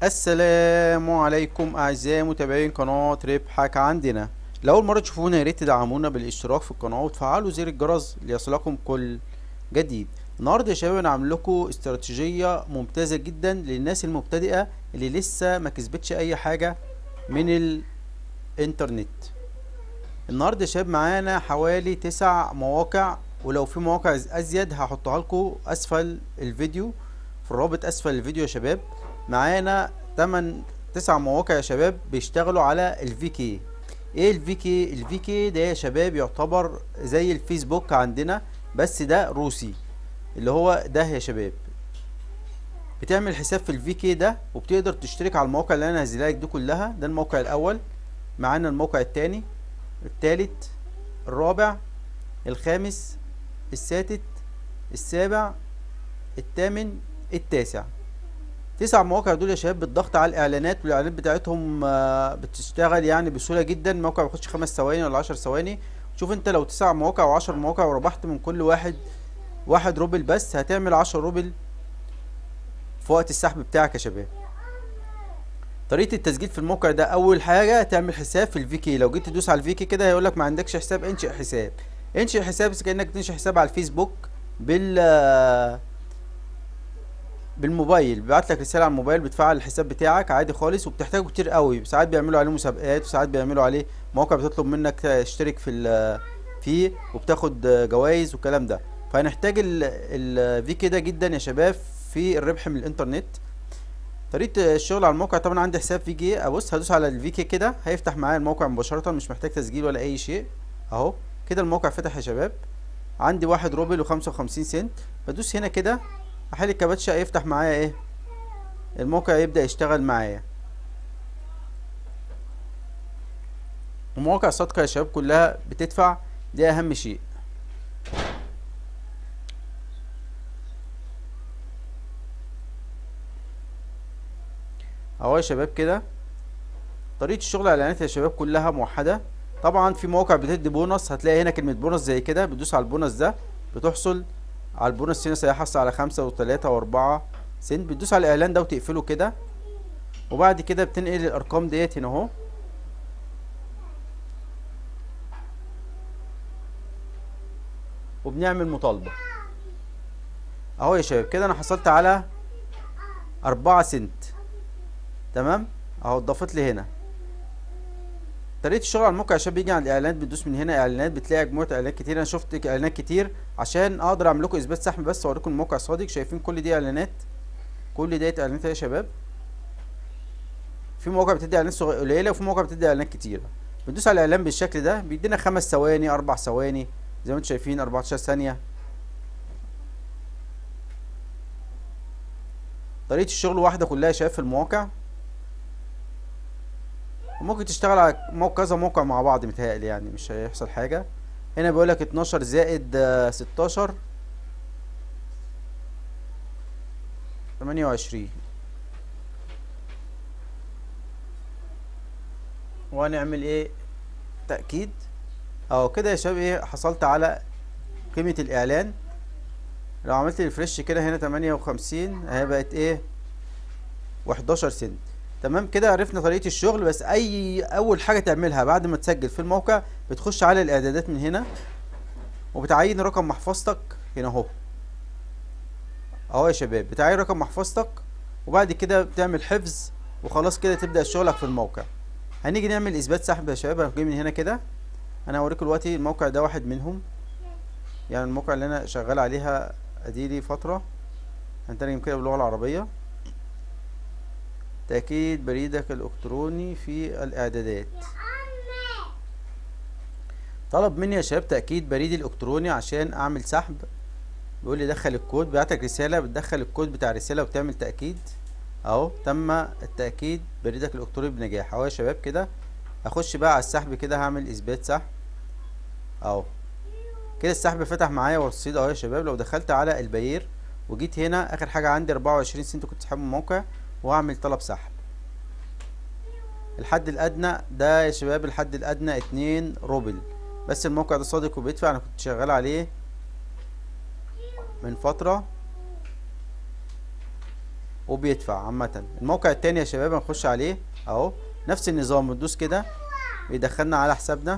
السلام عليكم اعزائي متابعين قناة ربحك عندنا لو اول مرة تشوفونا يا ريت تدعمونا بالاشتراك في القناة وتفعلوا زر الجرس ليصلكم كل جديد النهارده يا شباب انا عامل لكم استراتيجية ممتازة جدا للناس المبتدئة اللي لسه ما كسبتش اي حاجة من الانترنت النهارده يا شباب معانا حوالي تسع مواقع ولو في مواقع ازيد هحطها لكم اسفل الفيديو في الرابط اسفل الفيديو يا شباب معانا 8 9 مواقع يا شباب بيشتغلوا على الفي كي ايه الفي كي الفي كي ده يا شباب يعتبر زي الفيسبوك عندنا بس ده روسي اللي هو ده يا شباب بتعمل حساب في الفي كي ده وبتقدر تشترك على المواقع اللي انا هنزلها لك دي كلها ده الموقع الاول معانا الموقع التاني التالت الرابع الخامس السادس السابع الثامن التاسع تسع مواقع دول يا شباب بالضغط على الاعلانات والاعلانات بتاعتهم آه، بتشتغل يعني بسهوله جدا موقع بيخش خمس ثواني ولا عشر ثواني شوف انت لو تسع مواقع وعشر مواقع وربحت من كل واحد واحد روبل بس هتعمل عشر روبل في وقت السحب بتاعك يا شباب طريقه التسجيل في الموقع ده اول حاجه تعمل حساب في الفي كي لو جيت تدوس على الفي كي كده هيقول لك ما عندكش حساب انشئ حساب انشئ حساب بس كانك تنشئ حساب على الفيسبوك بال آه، بالموبايل بيبعت لك رساله على الموبايل بتفعل الحساب بتاعك عادي خالص وبتحتاجه كتير قوي ساعات بيعملوا عليه مسابقات وساعات بيعملوا عليه مواقع بتطلب منك تشترك في ال- فيه وبتاخد جوائز والكلام ده فهنحتاج الفي كده جدا يا شباب في الربح من الانترنت طريقه الشغل على الموقع طبعا عندي حساب في جي ابص هدوس على الفي كي كده هيفتح معايا الموقع مباشره مش محتاج تسجيل ولا اي شيء اهو كده الموقع فتح يا شباب عندي واحد روبل وخمسة وخمسين سنت بدوس هنا كده احل الكباتشة يفتح معايا ايه الموقع يبدأ يشتغل معايا ومواقع الصدقة يا شباب كلها بتدفع دي اهم شيء اهو يا شباب كده طريقة الشغل على الاعلانات يا شباب كلها موحدة طبعا في مواقع بتدي بونص هتلاقي هنا كلمة بونص زي كده بتدوس على البونص ده بتحصل على البونص هنا سيحصل على خمسة وتلاتة واربعة سنت بتدوس على الاعلان ده وتقفله كده وبعد كده بتنقل الارقام ديت هنا اهو وبنعمل مطالبة اهو يا شباب كده انا حصلت على اربعة سنت تمام اهو اتضافت لي هنا طريقه الشغل على الموقع يا شباب بيجي على الاعلانات بتدوس من هنا اعلانات بتلاقي مجموعه اعلانات كتير انا شفت اعلانات كتير عشان اقدر اعمل لكم اثبات سحب بس واوريكم الموقع صادق شايفين كل دي اعلانات كل ديت اعلانات يا شباب في مواقع بتدي اعلانات صغ- قليله وفي مواقع بتدي اعلانات كتيره بندوس على الاعلان بالشكل ده بيدينا خمس ثواني اربع ثواني زي ما انتم شايفين 14 ثانيه طريقه الشغل واحده كلها يا شباب في المواقع وممكن تشتغل على مو- كذا موقع مع بعض متهيألي يعني مش هيحصل حاجة هنا بيقولك اتناشر زائد آه، ستاشر تمانية وعشرين وهنعمل ايه تأكيد اهو كده يا شباب ايه حصلت على قيمة الإعلان لو عملت ريفرش كده هنا تمانية وخمسين اهي بقت ايه وحداشر سنت تمام كده عرفنا طريقة الشغل بس اي اول حاجة تعملها بعد ما تسجل في الموقع بتخش على الاعدادات من هنا وبتعين رقم محفظتك هنا اهو اهو يا شباب بتعين رقم محفظتك وبعد كده بتعمل حفظ وخلاص كده تبدأ شغلك في الموقع هنيجي نعمل اثبات سحب يا شباب هنجي من هنا كده انا هوريكم دلوقتي الموقع ده واحد منهم يعني الموقع اللي انا شغال عليها اديلي فترة هنترجم كده باللغة العربية تأكيد بريدك الإلكتروني في الإعدادات طلب مني يا شباب تأكيد بريدي الإلكتروني عشان أعمل سحب بيقول لي دخل الكود بيعتك رسالة بتدخل الكود بتاع الرسالة وبتعمل تأكيد أهو تم التأكيد بريدك الإلكتروني بنجاح أهو يا شباب كده أخش بقى على السحب كده هعمل إثبات سحب أهو كده السحب فتح معايا ورصيد أهو يا شباب لو دخلت على البيير وجيت هنا آخر حاجة عندي أربعة وعشرين سنت كنت سحبه من الموقع واعمل طلب سحب الحد الادنى ده يا شباب الحد الادنى اتنين روبل بس الموقع ده صادق وبيدفع انا كنت شغال عليه من فترة وبيدفع عامة الموقع التاني يا شباب هنخش عليه اهو نفس النظام بندوس كده بيدخلنا على حسابنا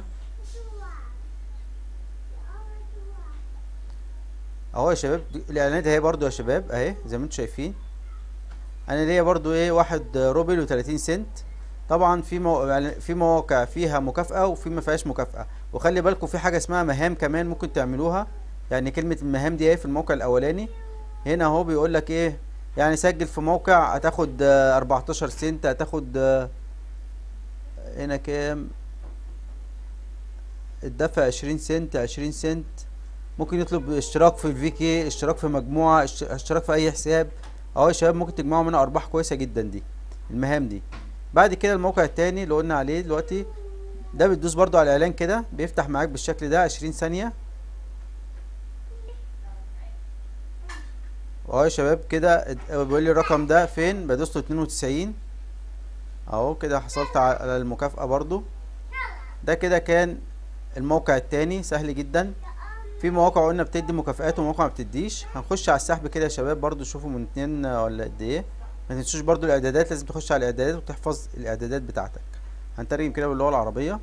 اهو يا شباب الاعلانات اهي برضو يا شباب اهي زي ما انتم شايفين انا ليا برضو ايه واحد روبل وتلاتين سنت طبعا في مو... يعني في مواقع فيها مكافأة وفي ما فيهاش مكافأة وخلي بالكم في حاجة اسمها مهام كمان ممكن تعملوها يعني كلمة المهام دي ايه في الموقع الاولاني هنا اهو بيقول لك ايه يعني سجل في موقع هتاخد آه، 14 سنت هتاخد آه، هنا كام الدفع 20 سنت 20 سنت ممكن يطلب اشتراك في الفي كي اشتراك في مجموعة اشت- اشتراك في اي حساب اهو يا شباب ممكن تجمعوا منها ارباح كويسة جدا دي المهام دي بعد كده الموقع التاني اللي قلنا عليه دلوقتي ده بتدوس برضو على الاعلان كده بيفتح معاك بالشكل ده 20 ثانية اهو يا شباب كده اد- بيقول لي الرقم ده فين بدوس له 92 اهو كده حصلت على المكافأة برضو ده كده كان الموقع التاني سهل جدا في مواقع قلنا بتدي مكافآت ومواقع ما بتديش هنخش على السحب كده يا شباب برضو شوفوا من اتنين ولا قد ايه ما تنسوش برضو الاعدادات لازم تخش على الاعدادات وتحفظ الاعدادات بتاعتك هنترجم كده باللغة العربية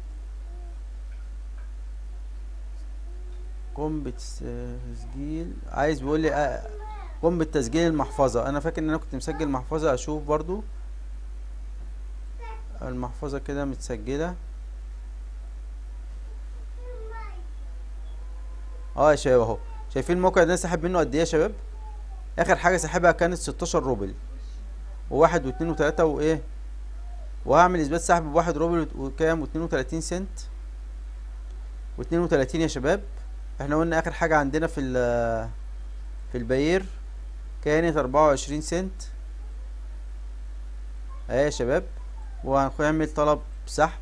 قم بتسجيل عايز بيقول لي آه، قم بالتسجيل المحفظة انا فاكر ان انا كنت مسجل محفظة اشوف برضو المحفظة كده متسجلة اه يا شباب اهو شايفين الموقع ده ساحب منه قد ايه يا شباب اخر حاجة ساحبها كانت 16 روبل وواحد واتنين وتلاتة وايه وهعمل اثبات سحب بواحد روبل وت- وكام واتنين وتلاتين سنت واتنين وتلاتين يا شباب احنا قلنا اخر حاجة عندنا في ال في الباير كانت اربعة وعشرين سنت اهي يا شباب وهنعمل طلب سحب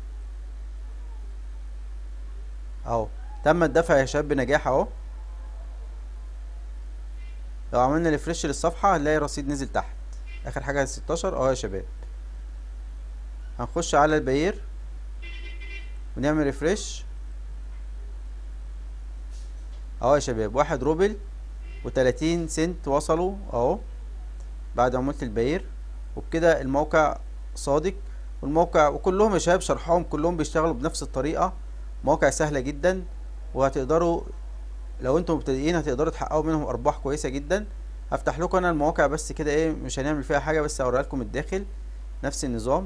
اهو تم الدفع يا شباب بنجاح اهو لو عملنا ريفرش للصفحة هنلاقي الرصيد نزل تحت اخر حاجة 16 اهو يا شباب هنخش على الباير ونعمل ريفرش اهو يا شباب واحد روبل وتلاتين سنت وصلوا اهو بعد عمولة الباير وبكده الموقع صادق والموقع وكلهم يا شباب شرحهم كلهم بيشتغلوا بنفس الطريقة مواقع سهلة جدا وهتقدروا لو انتم مبتدئين هتقدروا تحققوا منهم ارباح كويسة جدا هفتح لكم انا المواقع بس كده ايه مش هنعمل فيها حاجة بس اوريها لكم الداخل نفس النظام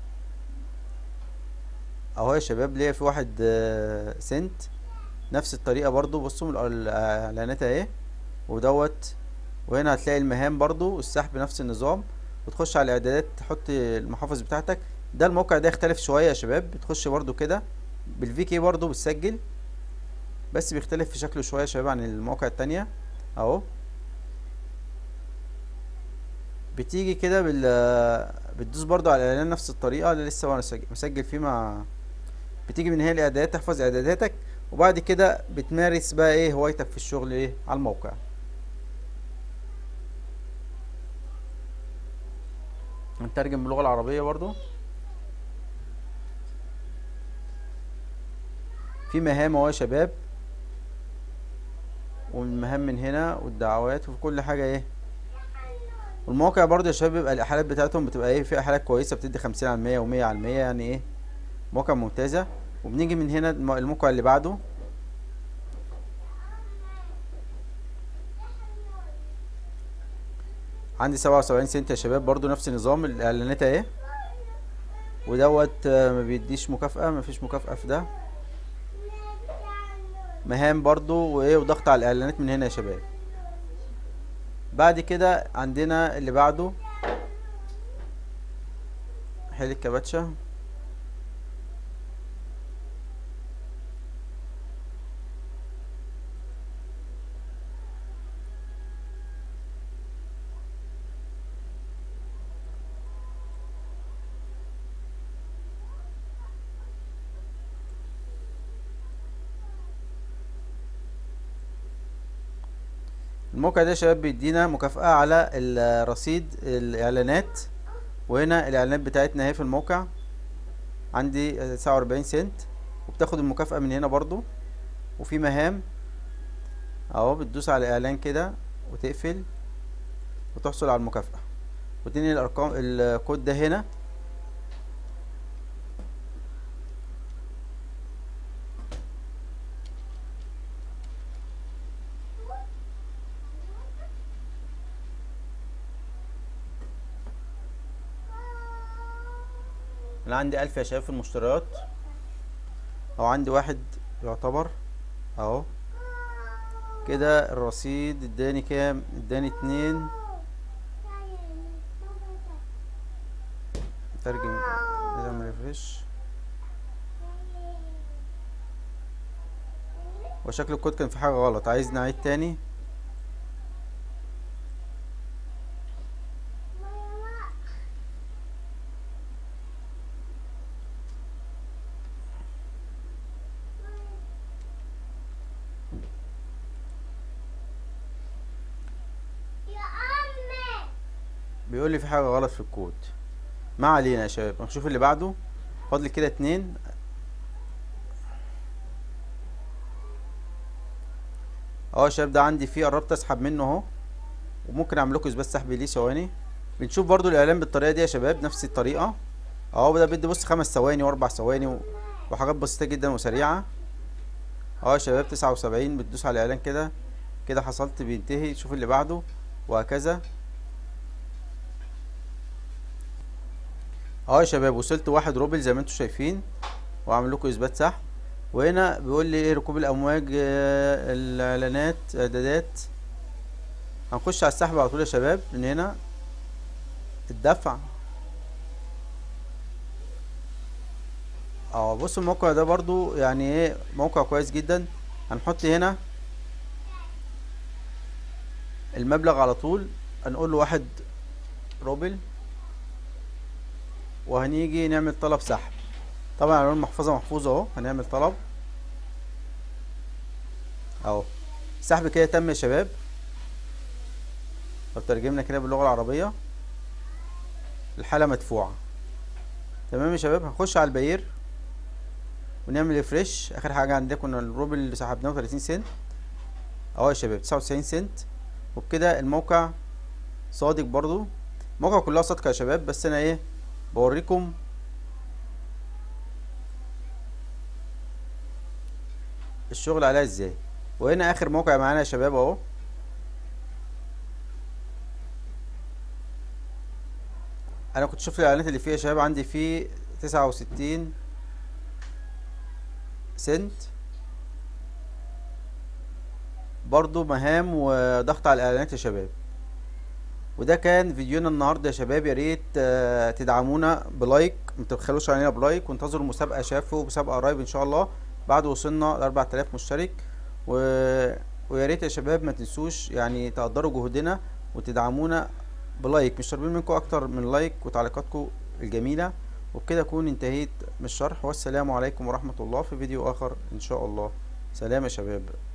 اهو يا شباب ليا في واحد آه، سنت نفس الطريقة برضو بصوا من الاعلانات اهي ودوت وهنا هتلاقي المهام برضو السحب نفس النظام وتخش على الاعدادات تحط المحافظ بتاعتك ده الموقع ده يختلف شوية يا شباب بتخش برضو كده بالفي كي برضو بتسجل بس بيختلف في شكله شوية يا شباب عن المواقع التانية اهو بتيجي كده بال بتدوس برضو على الاعلان نفس الطريقة اللي لسه وانا سج- مسجل فيه مع بتيجي من هنا الاعدادات تحفظ اعداداتك وبعد كده بتمارس بقى ايه هوايتك في الشغل ايه على الموقع هنترجم باللغة العربية برضو في مهام اهو يا شباب والمهام من هنا والدعوات وفي كل حاجة ايه والمواقع برضو يا شباب بيبقى الإحالات بتاعتهم بتبقى ايه في إحالات كويسة بتدي خمسين على المية ومية على المية يعني ايه مواقع ممتازة وبنيجي من هنا الم- الموقع اللي بعده عندي سبعة وسبعين سنت يا شباب برضو نفس النظام الإعلانات اهي ودوت آه، ما بيديش مكافأة مفيش مكافأة في ده مهام برضو وايه وضغط على الاعلانات من هنا يا شباب بعد كده عندنا اللي بعده حل الكباتشة الموقع ده يا شباب بيدينا مكافأة على الرصيد الإعلانات وهنا الإعلانات بتاعتنا اهي في الموقع عندي تسعة وأربعين سنت وبتاخد المكافأة من هنا برضو وفي مهام اهو بتدوس على إعلان كده وتقفل وتحصل على المكافأة وتنقل الارقام الكود ده هنا انا عندي الف يا شباب في المشتريات او عندي واحد يعتبر اهو كده الرصيد اداني كام اداني اتنين ترجم نعمل ريفريش وشكل الكود كان في حاجة غلط عايز نعيد تاني بيقول لي في حاجة غلط في الكود ما علينا يا شباب نشوف اللي بعده فاضل كده اتنين اهو يا شباب ده عندي فيه قربت اسحب منه اهو وممكن اعمل لكم اثبات سحب ليه ثواني بنشوف برضو الاعلان بالطريقه دي يا شباب نفس الطريقه اهو ده بيدي بص خمس ثواني واربع ثواني و... وحاجات بسيطه جدا وسريعه اهو يا شباب تسعة وسبعين بتدوس على الاعلان كده كده حصلت بينتهي شوف اللي بعده وهكذا اهو يا شباب وصلت واحد روبل زي ما انتم شايفين واعمل لكم اثبات سحب وهنا بيقول لي ايه ركوب الامواج آه، الاعلانات اعدادات هنخش على السحب على طول يا شباب من هنا الدفع اه بص الموقع ده برضو يعني ايه موقع كويس جدا هنحط هنا المبلغ على طول هنقول له واحد روبل وهنيجي نعمل طلب سحب طبعا عنوان المحفظة محفوظ اهو هنعمل طلب اهو السحب كده تم يا شباب لو ترجمنا كده باللغة العربية الحالة مدفوعة تمام يا شباب هنخش على الباير ونعمل ريفريش اخر حاجة عندنا كنا الروبل اللي سحبناه 30 سنت اهو يا شباب 99 سنت وبكده الموقع صادق برضو الموقع كلها صادقة يا شباب بس انا ايه بوريكم الشغل عليها ازاي وهنا اخر موقع معانا يا شباب اهو انا كنت شفت الاعلانات اللي فيها يا شباب عندي فيه تسعة وستين سنت برضو مهام وضغط على الاعلانات يا شباب وده كان فيديونا النهارده يا شباب يا ريت آه، تدعمونا بلايك ما تبخلوش علينا بلايك وانتظروا المسابقه شافوا مسابقه قريب ان شاء الله بعد وصلنا ل 4000 مشترك و... ويا ريت يا شباب ما تنسوش يعني تقدروا جهدنا وتدعمونا بلايك مش طالبين منكم اكتر من لايك وتعليقاتكم الجميله وبكده اكون انتهيت من الشرح والسلام عليكم ورحمه الله في فيديو اخر ان شاء الله سلام يا شباب